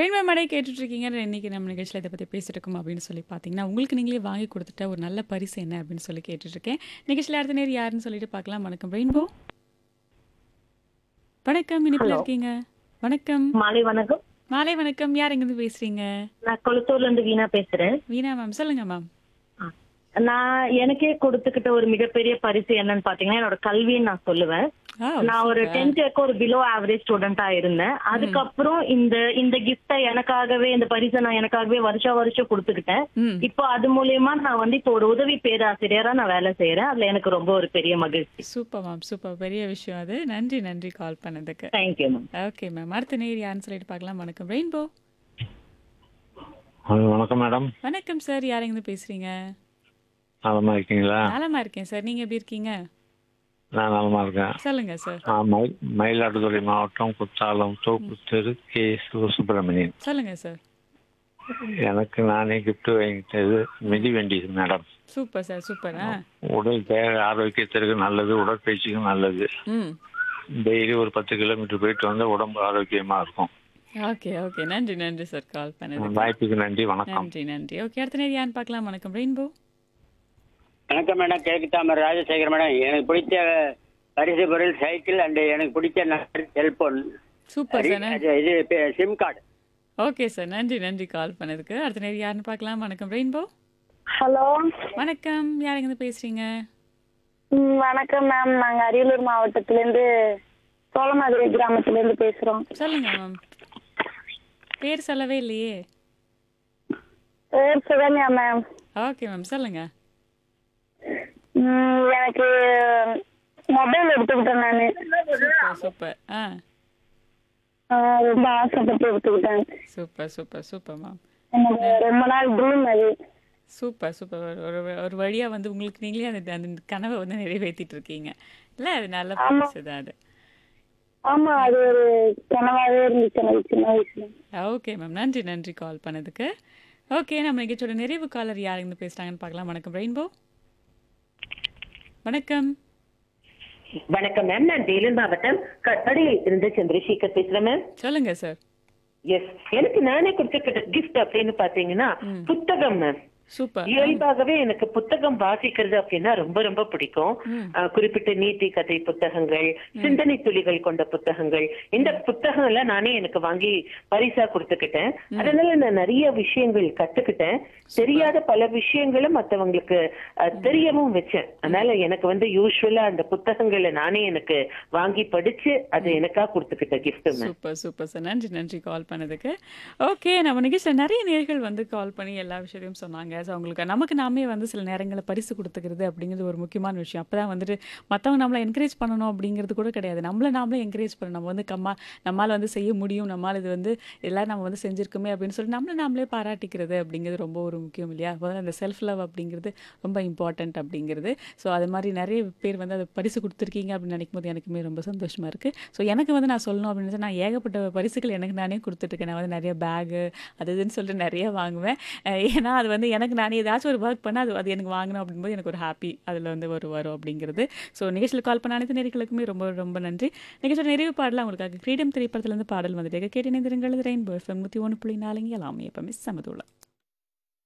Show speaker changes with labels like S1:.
S1: Rainbow மடை கேட்டுட்டு இருக்கீங்க இன்னைக்கு நம்ம நிகழ்ச்சியில் இதை பற்றி பேசிட்டு இருக்கோம் அப்படின்னு சொல்லி பார்த்தீங்கன்னா உங்களுக்கு நீங்களே வாங்கி கொடுத்துட்ட ஒரு நல்ல பரிசு என்ன அப்படின்னு சொல்லி கேட்டுட்டு இருக்கேன் நிகழ்ச்சியில் அடுத்த நேரம் யாருன்னு சொல்லிட்டு பார்க்கலாம் வணக்கம் ரெயின்போ வணக்கம் இனிப்பில்
S2: Hello.
S1: இருக்கீங்க வணக்கம்
S2: மாலை வணக்கம்
S1: மாலை வணக்கம் யார் எங்கேருந்து பேசுறீங்க
S2: நான் கொளத்தூர்ல இருந்து வீணா பேசுறேன்
S1: வீணா மேம் சொல்லுங்க மேம்
S2: நான் எனக்கே கொடுத்துக்கிட்ட ஒரு மிகப்பெரிய பரிசு என்னன்னு பாத்தீங்கன்னா என்னோட கல்வின்னு நான் சொல்லுவேன்
S1: ஆ
S2: நான் ஒரு டென்த் வரைக்கும் ஒரு பிலோ ஆவரேஜ் ஸ்டூடெண்டா இருந்தேன் அதுக்கப்புறம் இந்த இந்த கிஃப்ட எனக்காகவே இந்த பரிசை நான் எனக்காகவே வருஷம் வருஷம் கொடுத்துக்கிட்டேன்
S1: ம்
S2: இப்போ அது மூலியமா நான் வந்து இப்போ ஒரு உதவி பேராசிரியரா நான் வேலை செய்யறேன் அதுல எனக்கு ரொம்ப ஒரு பெரிய மகிழ்ச்சி
S1: சூப்பர் மேம் சூப்பர் பெரிய விஷயம் அது நன்றி நன்றி கால் பண்ணதுக்கு
S2: தேங்க்யூ மேம்
S1: ஓகே மேம் அடுத்த நேர் யாருன்னு சொல்லிட்டு பார்க்கலாம் வணக்கம் ரெயின்போ
S3: ஹலோ வணக்கம் மேடம்
S1: வணக்கம் சார் யார் எங்கேருந்து பேசுறீங்க
S3: நலமா இருக்கீங்களா
S1: நலமா இருக்கேன் சார் நீங்க எப்படி இருக்கீங்க
S3: நான் நலமா இருக்கேன்
S1: சொல்லுங்க சார்
S3: நான் மயி மயிலாடுதுறை மாவட்டம் குத்தாலம் தோப்பு தெரு கே சுப்பிரமணியன்
S1: சொல்லுங்க சார்
S3: எனக்கு நானே gift வாங்கிட்டது மிதிவண்டி மேடம்
S1: சூப்பர் சார் சூப்பர் ஆ
S3: உடல் தேக ஆரோக்கியத்திற்கு நல்லது உடற்பயிற்சிக்கும் நல்லது
S1: ம்
S3: டெய்லி ஒரு பத்து கிலோமீட்டர் போயிட்டு வந்தா உடம்பு ஆரோக்கியமா இருக்கும்
S1: ஓகே ஓகே நன்றி நன்றி சார் கால் பண்ணதுக்கு
S3: வாய்ப்புக்கு நன்றி வணக்கம்
S1: நன்றி நன்றி ஓகே அடுத்த நேரம் யாருன்னு பார்க்கலாம் வணக்கம் ரெயின்போ
S4: வணக்கம் மேடம் கிழக்கு தாமரை ராஜசேகர் மேடம் எனக்கு பிடிச்ச பரிசு பொருள் சைக்கிள் அண்ட் எனக்கு பிடிச்ச நம்பர் செல்போன்
S1: சூப்பர் சார் நன்றி.
S4: இது பே- சிம் கார்டு
S1: ஓகே சார் நன்றி நன்றி கால் பண்ணதுக்கு அடுத்த நேரம் யாருன்னு பார்க்கலாம் வணக்கம் ரெயின்போ
S5: ஹலோ
S1: வணக்கம் யார் எங்கேருந்து பேசுறீங்க
S5: ம், வணக்கம் மேம் நாங்க அரியலூர் மாவட்டத்துல இருந்து சோழமாதுரை கிராமத்துல இருந்து பேசுறோம்
S1: சொல்லுங்க மேம் பேர் சொல்லவே இல்லையே
S5: பேர் சுகன்யா மேம்
S1: ஓகே மேம் சொல்லுங்க
S5: ம், எனக்கு மொபைல் எடுத்துக்கிட்டேன் நானு
S1: சூப்பர் சூப்பர் ஆ
S5: ஆ, ரொம்ப ஆசைப்பட்டு எடுத்துக்கிட்டேன்
S1: சூப்பர் சூப்பர் சூப்பர் மேம்
S5: எனக்கு ரொம்ப நாள் ட்ரீம் அது
S1: சூப்பர் சூப்பர் ஒரு ஒரு ஒரு வழியா வந்து உங்களுக்கு நீங்களே அந்த அந்த கனவை வந்து நிறைவேற்றிட்டு இருக்கீங்க இல்ல அது நல்ல பரிசு தான் அது
S5: ஆமா அது ஒரு கனவாவே இருந்துச்சு எனக்கு சின்ன வயசுல
S1: ஓகே மேம் நன்றி நன்றி கால் பண்ணதுக்கு ஓகே நம்ம நிகழ்ச்சியோட நிறைவு காலர் யார் இருந்து பேசுறாங்கன்னு பார்க்கலாம் வணக்கம் ரெயின்போ வணக்கம்
S6: வணக்கம் மேம் நான் வேலூர் மாவட்டம் கட்டடையில் இருந்து சந்திரசேகர் பேசுறேன் மேம்
S1: சொல்லுங்க சார்
S6: எஸ் எனக்கு நானே கொடுத்துக்கிட்ட கிஃப்ட் அப்படின்னு பாத்தீங்கன்னா புத்தகம் மேம்
S1: சூப்பர்
S6: இயல்பாகவே எனக்கு புத்தகம் வாசிக்கிறது அப்படின்னா ரொம்ப ரொம்ப பிடிக்கும் அஹ், குறிப்பிட்ட நீதி கதை புத்தகங்கள் சிந்தனை துளிகள் கொண்ட புத்தகங்கள் இந்த புத்தகம் எல்லாம் நானே எனக்கு வாங்கி பரிசா கொடுத்துக்கிட்டேன் அதனால நான் நிறைய விஷயங்கள் கத்துக்கிட்டேன் தெரியாத பல விஷயங்களும் மத்தவங்களுக்கு அஹ், தெரியவும் வச்சேன் அதனால எனக்கு வந்து யூஸ்வலா அந்த புத்தகங்களை நானே எனக்கு வாங்கி படிச்சு அது எனக்கா கொடுத்துக்கிட்ட gift ma'am
S1: super super sir நன்றி நன்றி கால் பண்ணதுக்கு ஓகே நம்ம நிகழ்ச்சியில் நிறைய நேர்கள் வந்து கால் பண்ணி எல்லா விஷயத்தையும் சொன்னாங்க ஸோ அவங்களுக்கு நமக்கு நாமே வந்து சில நேரங்களில் பரிசு கொடுத்துக்கிறது அப்படிங்கிறது ஒரு முக்கியமான விஷயம் அப்போ தான் வந்துட்டு மற்றவங்க நம்மளை என்கரேஜ் பண்ணணும் அப்படிங்கிறது கூட கிடையாது நம்மளை நாமளே என்கரேஜ் பண்ணணும் நம்ம வந்து கம்மா நம்மால் வந்து செய்ய முடியும் நம்மால் இது வந்து எல்லாம் நம்ம வந்து செஞ்சிருக்கோமே அப்படின்னு சொல்லி நம்மளை நாமளே பாராட்டிக்கிறது அப்படிங்கிறது ரொம்ப ஒரு முக்கியம் இல்லையா முதல்ல அந்த செல்ஃப் லவ் அப்படிங்கிறது ரொம்ப இம்பார்ட்டன்ட் அப்படிங்கிறது ஸோ அது மாதிரி நிறைய பேர் வந்து அதை பரிசு கொடுத்துருக்கீங்க அப்படின்னு நினைக்கும் போது எனக்குமே ரொம்ப சந்தோஷமா இருக்கு ஸோ எனக்கு வந்து நான் சொல்லணும் அப்படின்னு நினைச்சா, நான் ஏகப்பட்ட பரிசுகள் எனக்கு நானே கொடுத்துட்ருக்கேன் நான் வந்து நிறைய பேகு அது இதுன்னு சொல்லிட்டு நிறைய வாங்குவேன் அஹ் ஏன்னா அது வந்து எனக்கு நானே ஏதாச்சும் ஒரு ஒர்க் பண்ணால் அது அது எனக்கு வாங்கணும் அப்படிங்கும்போது எனக்கு ஒரு ஹாப்பி அதில் வந்து ஒரு வரும் அப்படிங்கிறது ஸோ நிகழ்ச்சியில் கால் பண்ண அனைத்து நேர்களுக்குமே ரொம்ப ரொம்ப நன்றி நிகழ்ச்சியோட நிறைவு பாடலாம் உங்களுக்காக ஃப்ரீடம் திரைப்படத்துலேருந்து பாடல் வந்துட்டு கேட்டு இணைந்திருங்கள் ரெயின்போ எஃப்எம் நூற்றி ஒன்று புள்ளி நாலுங்க எல்லாமே எப்பவுமே சமதுள்ள